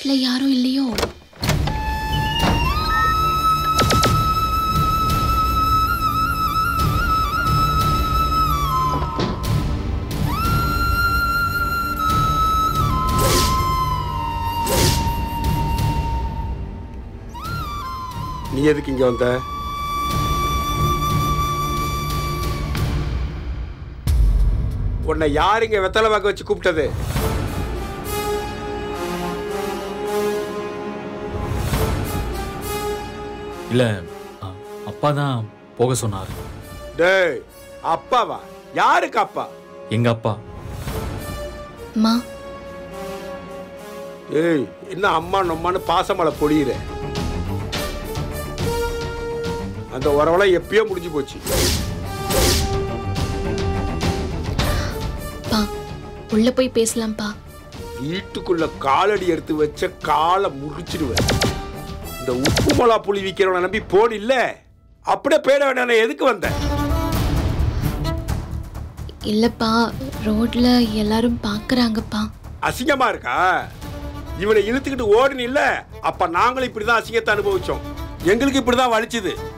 வீட்ல யாரும் இல்லையோ நீ எதுக்கு இங்க வந்த உன்னை யார் இங்க வெத்தலை வாக்க வச்சு கூப்பிட்டது இல்லை அப்பா தான் போக சொன்னார் டேய் அப்பாவா யாருக்கு அப்பா எங்க அப்பா மா ஏய் என்ன அம்மா நம்மான்னு பாசமலை பொழியிற அந்த உறவெல்லாம் எப்பயோ முடிஞ்சு போச்சு பா உள்ள போய் பேசலாம்ப்பா வீட்டுக்குள்ள காலடி எடுத்து வச்ச காலை முறிச்சிடுவேன் இந்த உப்பு மிளகா புளி விற்கிறவனை நம்பி போன் இல்ல அப்படியே போயிட வேண்டாம் எதுக்கு வந்த இல்லப்பா ரோட்ல எல்லாரும் பாக்குறாங்கப்பா அசிங்கமா இருக்கா இவனை இழுத்துக்கிட்டு ஓடின இல்ல அப்ப நாங்களும் இப்படிதான் அசிங்கத்தை அனுபவிச்சோம் எங்களுக்கு இப்படிதான் வலிச்சுது